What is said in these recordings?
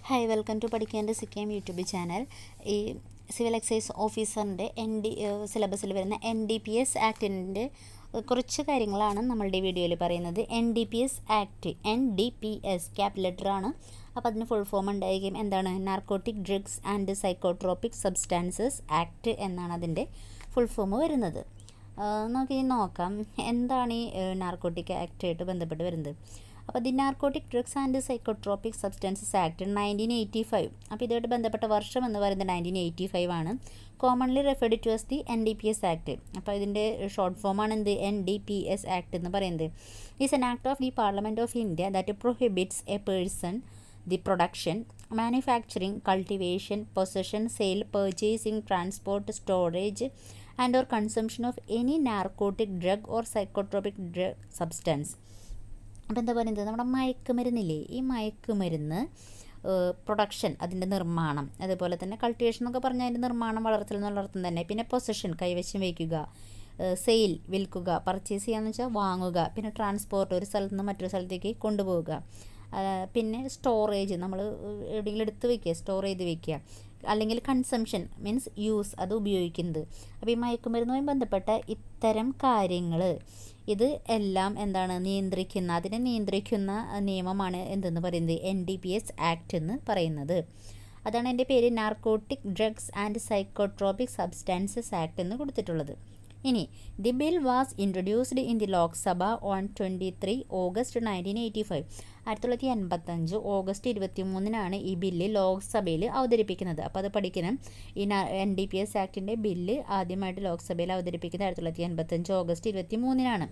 Hi welcome to പഠിക്കേണ്ട Sikkim YouTube channel ഈ civil excise ഓഫീസറിൻ്റെ എൻ ഡി സിലബസിൽ വരുന്ന എൻ ഡി പി എസ് ആക്ടിൻ്റെ കുറച്ച് കാര്യങ്ങളാണ് നമ്മളുടെ വീഡിയോയിൽ പറയുന്നത് N D P S act N D P S cap ലെറ്ററാണ് അപ്പോൾ അതിന് ഫുൾ ഫോം ഉണ്ടായിരിക്കും എന്താണ് narcotic drugs and psychotropic substances act എന്നാണ് അതിൻ്റെ ഫുൾ ഫോം വരുന്നത് നമുക്ക് ഇനി നോക്കാം എന്താണ് ഈ നാർക്കോട്ടിക് ആക്റ്റായിട്ട് ബന്ധപ്പെട്ട് വരുന്നത് അപ്പോൾ the narcotic drugs and psychotropic substances act nineteen eighty five അപ്പോൾ ഇതുമായിട്ട് ബന്ധപ്പെട്ട വർഷം എന്ന് പറയുന്നത് നയൻറ്റീൻ എയ്റ്റി ഫൈവ് ആണ് commonly referred to as the N D P S act അപ്പോൾ ഇതിൻ്റെ ഷോർട്ട് ഫോമാണ് എന്ത് N D P S act എന്ന് പറയുന്നത് is an act of the parliament of India that prohibits a person the production, manufacturing, cultivation, possession, sale, purchasing, transport, storage, and or consumption of any narcotic drug or psychotropic drug substance. അപ്പോൾ എന്താ പറയുന്നത് നമ്മുടെ മയക്കുമരുന്നില്ലേ ഈ മയക്കുമരുന്ന് production അതിൻ്റെ നിർമ്മാണം അതുപോലെ തന്നെ കൾട്ടിവേഷൻ എന്നൊക്കെ പറഞ്ഞാൽ അതിൻ്റെ നിർമ്മാണം വളർത്തൽ എന്നുള്ള അർത്ഥം തന്നെ പിന്നെ പൊസഷൻ കൈവശം വയ്ക്കുക സെയിൽ വിൽക്കുക പർച്ചേസ് ചെയ്യാന്ന് വെച്ചാൽ വാങ്ങുക പിന്നെ ട്രാൻസ്പോർട്ട് ഒരു സ്ഥലത്ത് നിന്ന് മറ്റൊരു സ്ഥലത്തേക്ക് കൊണ്ടുപോവുക പിന്നെ സ്റ്റോറേജ് നമ്മൾ എവിടെയെങ്കിലും എടുത്ത് വെക്കുക സ്റ്റോർ ചെയ്ത് വെക്കുക അല്ലെങ്കിൽ കൺസംഷൻ മീൻസ് യൂസ് അത് ഉപയോഗിക്കുന്നത് അപ്പോൾ ഈ മയക്കുമരുന്നുമായി ബന്ധപ്പെട്ട ഇത്തരം കാര്യങ്ങൾ ഇത് എല്ലാം എന്താണ് നിയന്ത്രിക്കുന്ന അതിനെ നിയന്ത്രിക്കുന്ന നിയമമാണ് എന്തെന്ന് പറയുന്നത് N D P S act എന്ന് പറയുന്നത് അതാണ് എൻ്റെ പേര് narcotic drugs and psychotropic substances act എന്ന് കൊടുത്തിട്ടുള്ളത് ഇനി the bill was introduced in the Lok Sabha on twenty three August nineteen eighty five ആയിരത്തി തൊള്ളായിരത്തി എൺപത്തഞ്ച് ഓഗസ്റ്റ് ഇരുപത്തി മൂന്നിനാണ് ഈ ബില്ല് ലോക്സഭയിൽ അവതരിപ്പിക്കുന്നത് അപ്പോൾ അത് പഠിക്കണം ഈ എൻ ഡി പി എസ് ആക്ടിൻ്റെ ബില്ല് ആദ്യമായിട്ട് ലോക്സഭയിൽ അവതരിപ്പിക്കുന്നത് ആയിരത്തി തൊള്ളായിരത്തി എൺപത്തഞ്ച് ഓഗസ്റ്റ് ഇരുപത്തി മൂന്നിനാണ്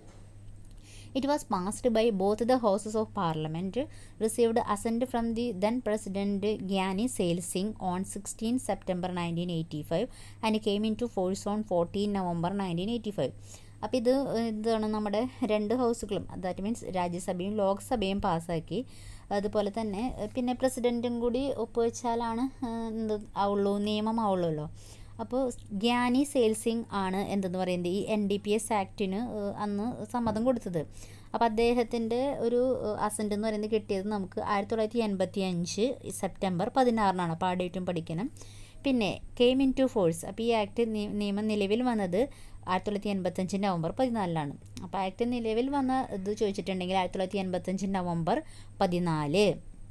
It was passed by both the houses of parliament, received assent from the then president Gyani Sail Singh on 16 September 1985 and came into force on 14 November 1985. അപ്പോൾ ഇത് ഇതാണ് നമ്മുടെ രണ്ട് ഹൗസുകളും ദാറ്റ് മീൻസ് രാജ്യസഭയും ലോക്സഭയും പാസ്സാക്കി അതുപോലെ തന്നെ പിന്നെ പ്രസിഡൻറ്റും കൂടി ഒപ്പുവെച്ചാലാണ് എന്ത് ആവുള്ളൂ നിയമമാവുള്ളൂ അപ്പോൾ ഗ്യാനി സെയിൽസിംഗ് ആണ് എന്തെന്ന് പറയുന്നത് ഈ എൻ ഡി പി എസ് ആക്ടിന് അന്ന് സമ്മതം കൊടുത്തത് അപ്പോൾ അദ്ദേഹത്തിൻ്റെ ഒരു അസൻറ്റ് എന്ന് പറയുന്നത് കിട്ടിയത് നമുക്ക് ആയിരത്തി തൊള്ളായിരത്തി എൺപത്തി അഞ്ച് സെപ്റ്റംബർ പതിനാറിനാണ് അപ്പോൾ ആ ഡേറ്റും പഠിക്കണം പിന്നെ കെയിം ഇൻ ടു ഫോഴ്സ് അപ്പോൾ ഈ ആക്ട് നിയമം നിലവിൽ വന്നത് ആയിരത്തി തൊള്ളായിരത്തി എൺപത്തഞ്ച് നവംബർ പതിനാലിലാണ് അപ്പോൾ ആക്ട് നിലവിൽ വന്ന ഇത് ചോദിച്ചിട്ടുണ്ടെങ്കിൽ ആയിരത്തി തൊള്ളായിരത്തി എൺപത്തഞ്ച് നവംബർ പതിനാല്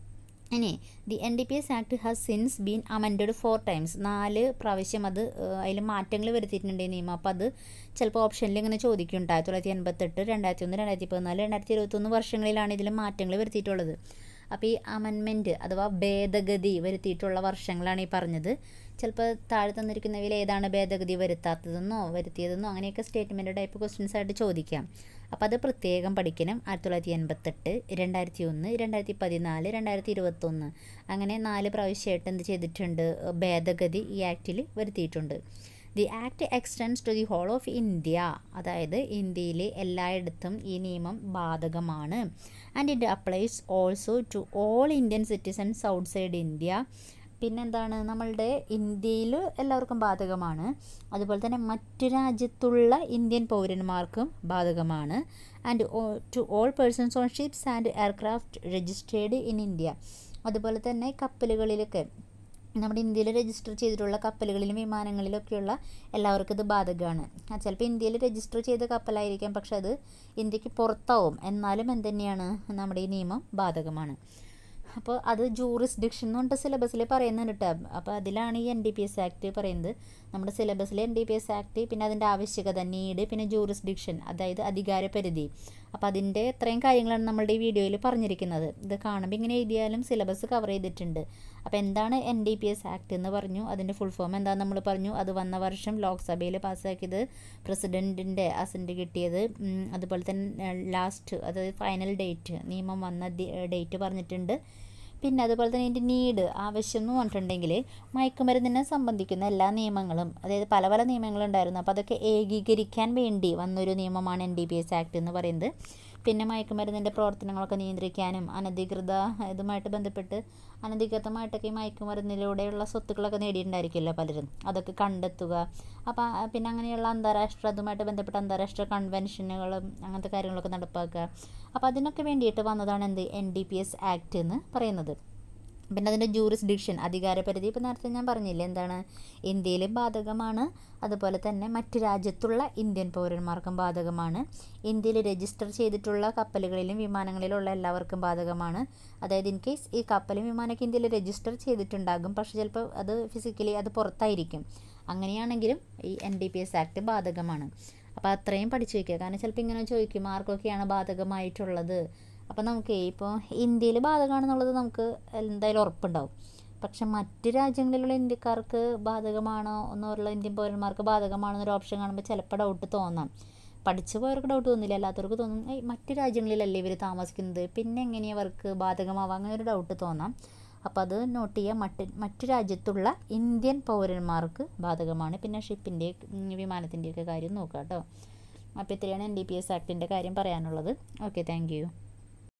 ഇനി the N D P S act has since been amended four times നാല് പ്രാവശ്യം അത് അതിൽ മാറ്റങ്ങൾ വരുത്തിയിട്ടുണ്ട് നിയമം അപ്പോൾ അത് ചിലപ്പോൾ ഓപ്ഷനിൽ ഇങ്ങനെ ചോദിക്കുന്നുണ്ട് ആയിരത്തി തൊള്ളായിരത്തി എൺപത്തെട്ട് രണ്ടായിരത്തി ഒന്ന് രണ്ടായിരത്തി പതിനാല് രണ്ടായിരത്തി ഇരുപത്തൊന്ന് വർഷങ്ങളിലാണ് ഇതിൽ മാറ്റങ്ങൾ വരുത്തിയിട്ടുള്ളത് അപ്പോൾ ഈ അമെൻമെൻറ്റ് അഥവാ ഭേദഗതി വരുത്തിയിട്ടുള്ള വർഷങ്ങളാണ് ഈ പറഞ്ഞത് ചിലപ്പോൾ താഴെ തന്നിരിക്കുന്നവയിൽ ഏതാണ് ഭേദഗതി വരുത്താത്തതെന്നോ വരുത്തിയതെന്നോ അങ്ങനെയൊക്കെ സ്റ്റേറ്റ്മെൻറ്റ് ടൈപ്പ് ക്വസ്റ്റ്യൻസ് ആയിട്ട് ചോദിക്കാം അപ്പോൾ അത് പ്രത്യേകം പഠിക്കണം ആയിരത്തി തൊള്ളായിരത്തി എൺപത്തെട്ട് രണ്ടായിരത്തി ഒന്ന് രണ്ടായിരത്തി പതിനാല് രണ്ടായിരത്തി ഇരുപത്തൊന്ന് അങ്ങനെ നാല് പ്രാവശ്യമായിട്ട് എന്ത് ചെയ്തിട്ടുണ്ട് ഭേദഗതി ഈ ആക്റ്റിൽ വരുത്തിയിട്ടുണ്ട് the act extends to the whole of India അതായത് ഇന്ത്യയിലെ എല്ലായിടത്തും ഈ നിയമം ബാധകമാണ് and it applies also to all Indian citizens outside India പിന്നെന്താണ് നമ്മളുടെ ഇന്ത്യയിൽ എല്ലാവർക്കും ബാധകമാണ് അതുപോലെ തന്നെ മറ്റു രാജ്യത്തുള്ള ഇന്ത്യൻ പൗരന്മാർക്കും ബാധകമാണ് and to all persons on ships and aircraft registered in India അതുപോലെ തന്നെ കപ്പലുകളിലൊക്കെ നമ്മുടെ ഇന്ത്യയിൽ രജിസ്റ്റർ ചെയ്തിട്ടുള്ള കപ്പലുകളിലും വിമാനങ്ങളിലൊക്കെയുള്ള എല്ലാവർക്കും ഇത് ബാധകമാണ് ചിലപ്പോൾ ഇന്ത്യയിൽ രജിസ്റ്റർ ചെയ്ത കപ്പലായിരിക്കാം പക്ഷെ അത് ഇന്ത്യക്ക് പുറത്താവും എന്നാലും എന്തുതന്നെയാണ് നമ്മുടെ ഈ നിയമം ബാധകമാണ് അപ്പോൾ അത് ജൂറിസ്ഡിക്ഷൻ എന്ന് പറഞ്ഞിട്ട് സിലബസിൽ പറയുന്നുണ്ട് കേട്ടോ അപ്പോൾ അതിലാണ് ഈ N D P S act പറയുന്നത് നമ്മുടെ സിലബസിൽ N D P S act പിന്നെ അതിൻ്റെ ആവശ്യകത നീഡ് പിന്നെ ജൂറിസ്ഡിക്ഷൻ അതായത് അധികാരപരിധി അപ്പോൾ അതിൻ്റെ ഇത്രയും കാര്യങ്ങളാണ് നമ്മളുടെ ഈ വീഡിയോയിൽ പറഞ്ഞിരിക്കുന്നത് ഇത് കാണുമ്പോൾ ഇങ്ങനെ എഴുതിയാലും സിലബസ് കവർ ചെയ്തിട്ടുണ്ട് അപ്പോൾ എന്താണ് N D P S act എന്ന് പറഞ്ഞു അതിൻ്റെ ഫുൾ ഫോം എന്താണെന്ന് നമ്മൾ പറഞ്ഞു അത് വന്ന വർഷം ലോക്സഭയിൽ പാസ്സാക്കിയത് പ്രസിഡൻറ്റിൻ്റെ അസൻറ്റ് കിട്ടിയത് അതുപോലെ തന്നെ ലാസ്റ്റ് അത് ഫൈനൽ ഡേറ്റ് നിയമം വന്ന ഡേറ്റ് പറഞ്ഞിട്ടുണ്ട് പിന്നെ അതുപോലെ തന്നെ ഇതിൻ്റെ നീഡ് ആവശ്യം എന്ന് പറഞ്ഞിട്ടുണ്ടെങ്കിൽ മയക്കുമരുന്നിനെ സംബന്ധിക്കുന്ന എല്ലാ നിയമങ്ങളും അതായത് പല പല നിയമങ്ങളുണ്ടായിരുന്നു അപ്പോൾ അതൊക്കെ ഏകീകരിക്കാൻ വേണ്ടി വന്നൊരു നിയമമാണ് N D P S act എന്ന് പറയുന്നത് പിന്നെ മയക്കുമരുന്നിൻ്റെ പ്രവർത്തനങ്ങളൊക്കെ നിയന്ത്രിക്കാനും അനധികൃത ഇതുമായിട്ട് ബന്ധപ്പെട്ട് അനധികൃതമായിട്ടൊക്കെ ഈ മയക്കുമരുന്നിലൂടെയുള്ള സ്വത്തുക്കളൊക്കെ നേടിയിട്ടുണ്ടായിരിക്കുമല്ലോ പലരും അതൊക്കെ കണ്ടെത്തുക അപ്പോൾ പിന്നെ അങ്ങനെയുള്ള അന്താരാഷ്ട്ര അതുമായിട്ട് ബന്ധപ്പെട്ട അന്താരാഷ്ട്ര കൺവെൻഷനുകളും അങ്ങനത്തെ കാര്യങ്ങളൊക്കെ നടപ്പാക്കുക അപ്പോൾ അതിനൊക്കെ വേണ്ടിയിട്ട് വന്നതാണ് എന്ത് N D P S act എന്ന് പറയുന്നത് പിന്നെ അതിൻ്റെ ജൂറിസ്ഡിക്ഷൻ അധികാരപരിധി ഇപ്പോൾ നേരത്തെ ഞാൻ പറഞ്ഞില്ലേ എന്താണ് ഇന്ത്യയിലും ബാധകമാണ് അതുപോലെ തന്നെ മറ്റ് രാജ്യത്തുള്ള ഇന്ത്യൻ പൗരന്മാർക്കും ബാധകമാണ് ഇന്ത്യയിൽ രജിസ്റ്റർ ചെയ്തിട്ടുള്ള കപ്പലുകളിലും വിമാനങ്ങളിലുള്ള എല്ലാവർക്കും ബാധകമാണ് അതായത് ഇൻ കേസ് ഈ കപ്പലും വിമാനമൊക്കെ ഇന്ത്യയിൽ രജിസ്റ്റർ ചെയ്തിട്ടുണ്ടാകും പക്ഷേ ചിലപ്പോൾ അത് ഫിസിക്കലി അത് പുറത്തായിരിക്കും അങ്ങനെയാണെങ്കിലും ഈ N D P S act ബാധകമാണ് അപ്പോൾ അത്രയും പഠിച്ചു വയ്ക്കുക കാരണം ചിലപ്പോൾ ഇങ്ങനെ ചോദിക്കും ആർക്കൊക്കെയാണ് ബാധകമായിട്ടുള്ളത് അപ്പോൾ നമുക്ക് ഇപ്പോൾ ഇന്ത്യയിൽ ബാധകമാണെന്നുള്ളത് നമുക്ക് എന്തായാലും ഉറപ്പുണ്ടാവും പക്ഷെ മറ്റ് രാജ്യങ്ങളിലുള്ള ഇന്ത്യക്കാർക്ക് ബാധകമാണോ എന്നുള്ള ഇന്ത്യൻ പൗരന്മാർക്ക് ബാധകമാണോ എന്നൊരു ഓപ്ഷൻ കാണുമ്പോൾ ചിലപ്പോൾ ഡൗട്ട് തോന്നാം പഠിച്ചു പോയവർക്ക് ഡൗട്ട് തോന്നില്ല അല്ലാത്തവർക്ക് തോന്നും ഏയ് മറ്റ് രാജ്യങ്ങളിലല്ലേ ഇവർ താമസിക്കുന്നത് പിന്നെ എങ്ങനെയാണ് അവർക്ക് ബാധകമാവാം അങ്ങനെ ഒരു ഡൗട്ട് തോന്നാം അപ്പോൾ അത് നോട്ട് ചെയ്യുക മറ്റ് മറ്റു രാജ്യത്തുള്ള ഇന്ത്യൻ പൗരന്മാർക്ക് ബാധകമാണ് പിന്നെ ഷിപ്പിൻ്റെ വിമാനത്തിൻ്റെയൊക്കെ കാര്യം നോക്കുക കേട്ടോ അപ്പോൾ ഇത്രയാണ് എൻ ഡി പി എസ് ആക്ടിൻ്റെ കാര്യം പറയാനുള്ളത് ഓക്കെ താങ്ക് യു